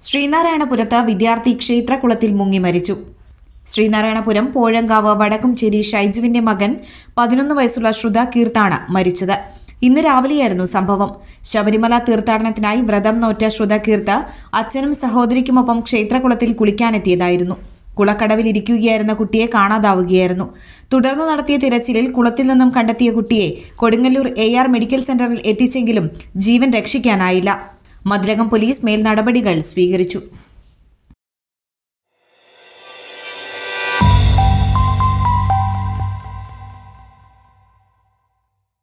ശ്രീനാരായണപുരത്ത് വിദ്യാർത്ഥി ക്ഷേത്രകുളത്തിൽ മുങ്ങി മരിച്ചു ശ്രീനാരായണപുരം പോഴങ്കാവ് വടക്കുംചേരി ഷൈജുവിന്റെ മകൻ പതിനൊന്ന് വയസ്സുള്ള ശ്രുത കീർത്താണ് മരിച്ചത് ഇന്ന് രാവിലെയായിരുന്നു സംഭവം ശബരിമല തീർത്ഥാടനത്തിനായി വ്രതം നോറ്റ ശ്രുത കീർത്ത് അച്ഛനും സഹോദരിക്കുമൊപ്പം ക്ഷേത്രകുളത്തിൽ കുളിക്കാനെത്തിയതായിരുന്നു കുളക്കടവിൽ ഇരിക്കുകയായിരുന്ന കുട്ടിയെ കാണാതാവുകയായിരുന്നു തുടർന്ന് നടത്തിയ തിരച്ചിലിൽ കുളത്തിൽ നിന്നും കണ്ടെത്തിയ കുട്ടിയെ കൊടുങ്ങല്ലൂർ എ ആർ മെഡിക്കൽ സെന്ററിൽ എത്തിച്ചെങ്കിലും ജീവൻ രക്ഷിക്കാനായില്ല മതിലകം പോലീസ് മേൽ നടപടികൾ സ്വീകരിച്ചു